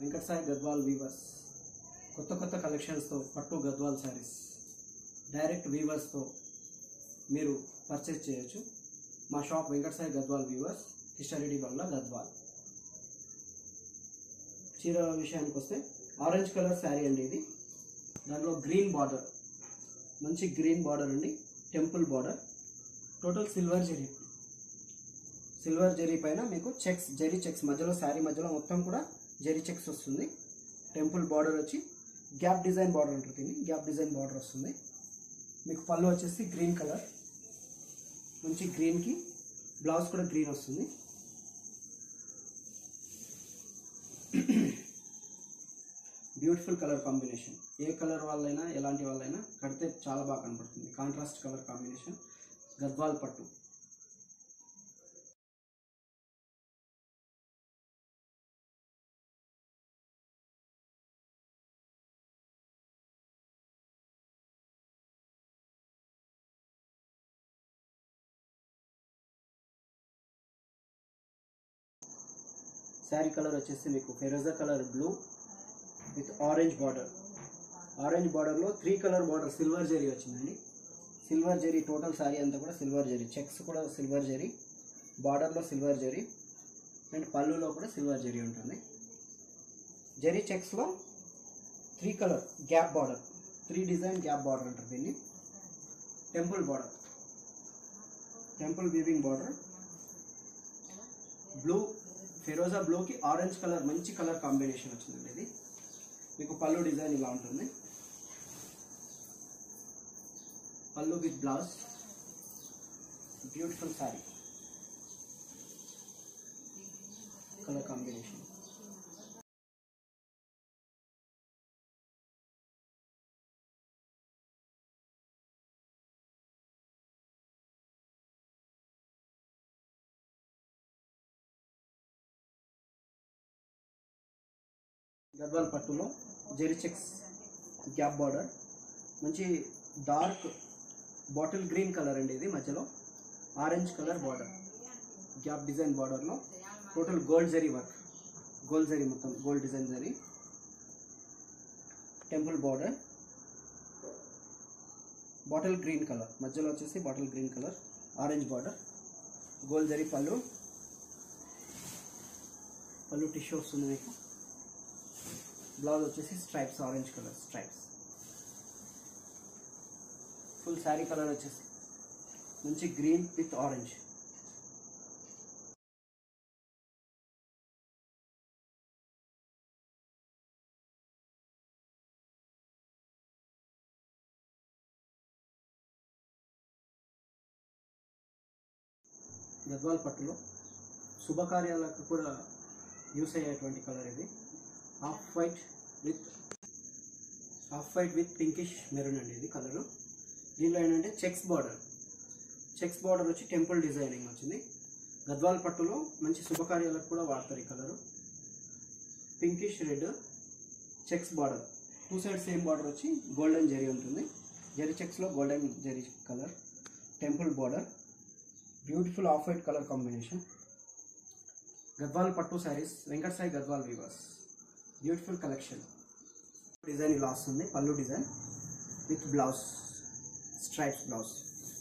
Venkata Sai Gadwal weavers కొత్త కొత్త కలెక్షన్స్తో పట్టు గద్వాల్ శారీస్ డైరెక్ట్ వీవర్స్తో మీరు పర్చేస్ చేయొచ్చు మా షాప్ వెంకట సాయి గద్వాల్ వీవర్స్ కిషారెడ్డి బంగ్లా గద్వాల్ చీర విషయానికి వస్తే ఆరెంజ్ కలర్ శారీ అండి ఇది దాంట్లో గ్రీన్ బార్డర్ మంచి గ్రీన్ బార్డర్ అండి temple border total silver zari silver zari పైన మీకు చెక్స్ జెరీ చెక్స్ మధ్యలో శారీ మధ్యలో మొత్తం కూడా జెరీ చెక్స్ వస్తుంది టెంపుల్ బార్డర్ వచ్చి గ్యాప్ డిజైన్ బార్డర్ ఉంటుంది దీన్ని గ్యాప్ డిజైన్ బార్డర్ వస్తుంది మీకు పళ్ళు వచ్చేసి గ్రీన్ కలర్ మంచి గ్రీన్కి బ్లౌజ్ కూడా గ్రీన్ వస్తుంది బ్యూటిఫుల్ కలర్ కాంబినేషన్ ఏ కలర్ వాళ్ళైనా ఎలాంటి వాళ్ళైనా కడితే చాలా బాగా కనపడుతుంది కాంట్రాస్ట్ కలర్ కాంబినేషన్ గద్వాల్ పట్టు శారీ కలర్ వచ్చేసి మీకు ఫెరోజా colour blue with orange border orange బార్డర్లో three colour border silver zari వచ్చిందండి సిల్వర్ జెరీ టోటల్ శారీ అంతా కూడా సిల్వర్ జెరీ చెక్స్ కూడా సిల్వర్ జెరీ బార్డర్లో సిల్వర్ జెరీ అండ్ పళ్ళులో కూడా సిల్వర్ జెరీ ఉంటుంది జెరీ చెక్స్లో three colour gap border three design gap border అంటారు దీన్ని temple border temple weaving border blue ఫెరోజా బ్లూకి ఆరెంజ్ కలర్ మంచి కలర్ కాంబినేషన్ వచ్చిందండి ఇది మీకు పళ్ళు డిజైన్ ఇలా ఉంటుంది pallu with blouse beautiful sari colour combination Gadwal పట్టులో జెరీ చెక్స్ గ్యాప్ బార్డర్ మంచి డార్క్ బాటిల్ గ్రీన్ కలర్ అండి ఇది మధ్యలో orange colour border gap design బార్డర్లో total gold zari work gold zari మొత్తం gold design zari temple border bottle green colour మధ్యలో వచ్చేసి bottle green colour orange border gold zari pallu pallu tissue వస్తుంది మీకు బ్లౌజ్ వచ్చేసి stripes orange colour stripes full sari colour వచ్చేసి మంచి గ్రీన్ విత్ ఆరెంజ్ గద్వాల్ పట్టులో శుభకార్యాలకు కూడా యూస్ అయ్యేటువంటి కలర్ ఇది half white with half white with pinkish maroon అండి ఇది కలర్ దీనిలో ఏంటంటే చెక్స్ బార్డర్ చెక్స్ బార్డర్ వచ్చి టెంపుల్ డిజైనింగ్ వచ్చింది గద్వాల్ పట్టులో మంచి శుభకార్యాలకు కూడా వాడతారు ఈ colour pinkish red checks border two side same border వచ్చి గోల్డెన్ జెరీ ఉంటుంది జెరీ చెక్స్లో golden zari colour temple border beautiful off white colour combination Gadwal పట్టు saris Venkata Sai Gadwal weavers beautiful collection design ఇలా వస్తుంది పళ్ళు design with blouse stripes blouse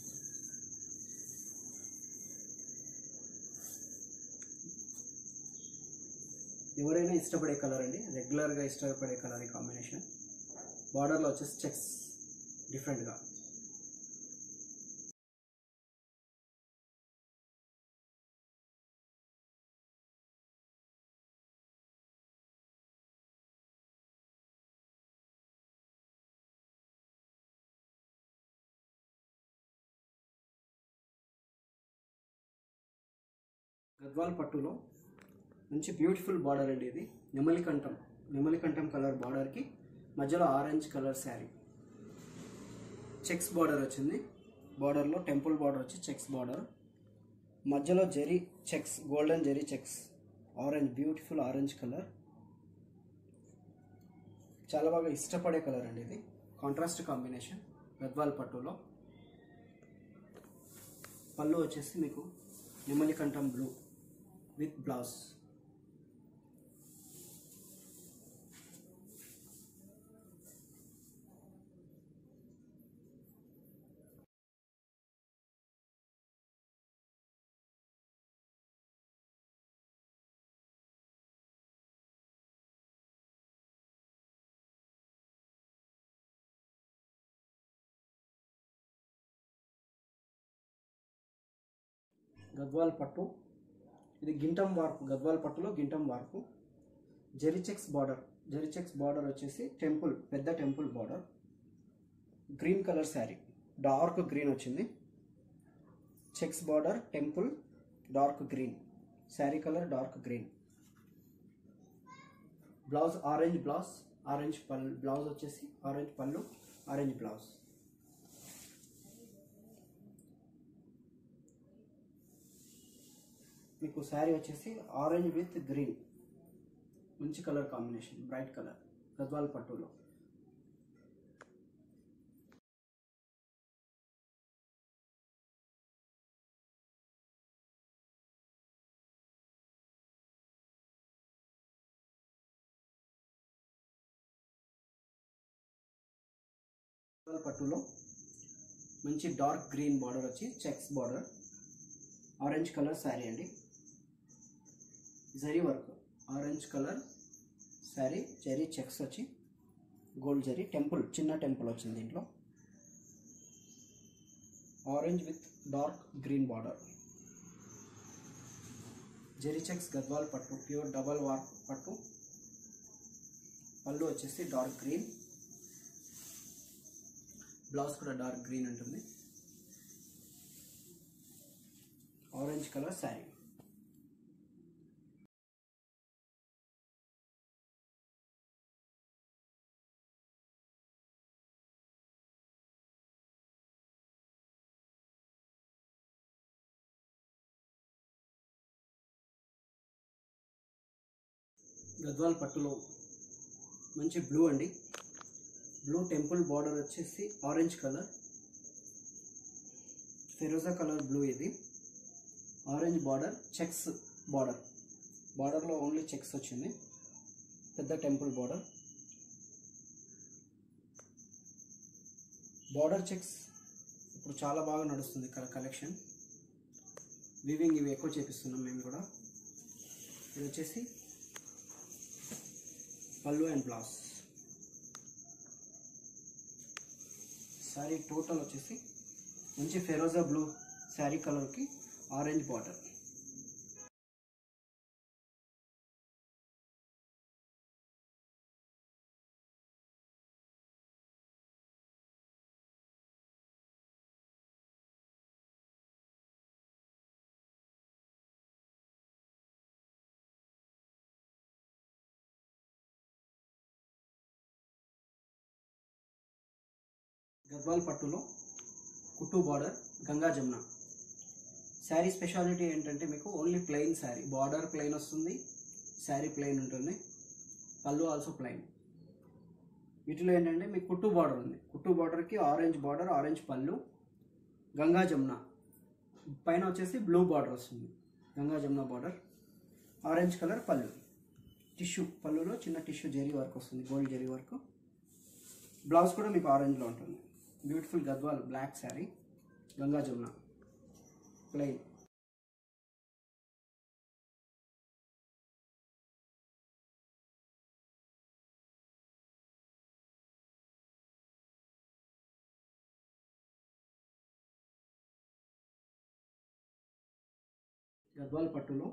ఎవరైనా ఇష్టపడే కలర్ అండి రెగ్యులర్గా ఇష్టపడే కలర్ ఈ కాంబినేషన్ బార్డర్లో వచ్చేసి చెక్స్ డిఫరెంట్గా గద్వాల్ పట్టులో మంచి బ్యూటిఫుల్ బార్డర్ అండి ఇది నెమలికంఠం నెమలికంఠం కలర్ బార్డర్కి మధ్యలో orange colour sari checks border వచ్చింది బార్డర్లో టెంపుల్ బార్డర్ వచ్చి చెక్స్ బార్డర్ మధ్యలో zari checks golden zari checks orange beautiful orange colour చాలా బాగా ఇష్టపడే కలర్ అండి ఇది కాంట్రాస్ట్ కాంబినేషన్ గద్వాల్ పట్టులో పళ్ళు వచ్చేసి మీకు నెమలికంఠం బ్లూ విత్ బ్లౌజ్ గద్వాల్ పట్టు ఇది గింటం వార్పు గద్వాల్ పట్టులో గింటం వార్పు జెరిచెక్స్ బార్డర్ జెరిచెక్స్ బార్డర్ వచ్చేసి టెంపుల్ పెద్ద temple border green colour sari dark green వచ్చింది checks border temple dark green sari colour dark green blouse orange blouse orange pallu blouse వచ్చేసి ఆరెంజ్ పళ్ళు ఆరెంజ్ బ్లౌజ్ మీకు శారీ వచ్చేసి ఆరెంజ్ విత్ గ్రీన్ మంచి colour combination bright colour Gadwal పట్టులో గద్వాల్ పట్టులో మంచి డార్క్ గ్రీన్ బార్డర్ వచ్చి checks border orange colour sari అండి zari work orange colour sari zari checks వచ్చి గోల్డ్ జరీ టెంపుల్ చిన్న టెంపుల్ వచ్చింది దీంట్లో orange with dark green border zari checks Gadwal పట్టు ప్యూర్ డబల్ వార్క్ పట్టు పళ్ళు వచ్చేసి డార్క్ గ్రీన్ బ్లౌజ్ కూడా డార్క్ గ్రీన్ ఉంటుంది ఆరెంజ్ కలర్ శారీ గద్వాల్ పట్టులో మంచి బ్లూ అండి బ్లూ టెంపుల్ బార్డర్ వచ్చేసి ఆరెంజ్ కలర్ ఫిరోజా కలర్ బ్లూ ఇది ఆరెంజ్ బార్డర్ చెక్స్ బార్డర్ బార్డర్లో ఓన్లీ చెక్స్ వచ్చింది పెద్ద టెంపుల్ బార్డర్ బార్డర్ చెక్స్ ఇప్పుడు చాలా బాగా నడుస్తుంది కలెక్షన్ వివింగ్ ఇవి ఎక్కువ చేపిస్తున్నాం మేము కూడా ఇది వచ్చేసి పళ్ళు అండ్ బ్లౌజ్ శారీ టోటల్ వచ్చేసి మంచి ఫెరోజా బ్లూ శారీ కలర్కి ఆరెంజ్ బార్డర్ గద్వాల్ పట్టులో కుట్టు బార్డర్ గంగా జమున శారీ స్పెషాలిటీ ఏంటంటే మీకు only plain sari border plain వస్తుంది శారీ ప్లెయిన్ ఉంటుంది పళ్ళు ఆల్సో ప్లెయిన్ వీటిలో ఏంటంటే మీకు కుట్టు బార్డర్ ఉంది కుట్టు బార్డర్కి ఆరెంజ్ బార్డర్ ఆరెంజ్ పళ్ళు గంగా జమున పైన వచ్చేసి బ్లూ బార్డర్ వస్తుంది Ganga Jamuna border orange colour pallu tissue పళ్ళులో చిన్న టిష్యూ జరీ వర్క్ వస్తుంది గోల్డ్ జరీ వర్క్ బ్లౌజ్ కూడా మీకు ఆరెంజ్లో ఉంటుంది beautiful Gadwal black sari Ganga Jamuna plain Gadwal పట్టులో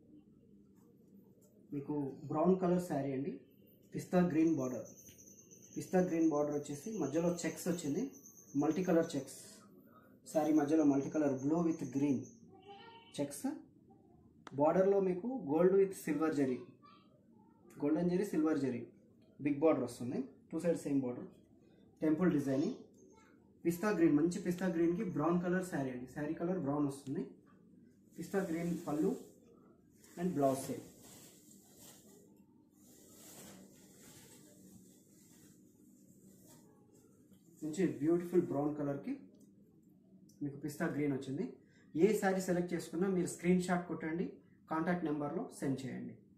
మీకు బ్రౌన్ కలర్ శారీ అండి pista green border pista green border వచ్చేసి మధ్యలో చెక్స్ వచ్చింది మల్టీ కలర్ చెక్స్ శారీ మధ్యలో multi colour blue with green checks బార్డర్లో మీకు gold with silver zari golden zari silver zari big border వస్తుంది two side same border temple designing pista green మంచి పిస్తా గ్రీన్కి బ్రౌన్ కలర్ శారీ అండి శారీ కలర్ బ్రౌన్ వస్తుంది pista green pallu and blouse same మంచి beautiful brown కలర్కి మీకు పిస్తా గ్రీన్ వచ్చింది ఏ శారీ సెలెక్ట్ చేసుకున్నా మీరు స్క్రీన్ షాట్ కొట్టండి కాంటాక్ట్ నెంబర్లో సెండ్ చేయండి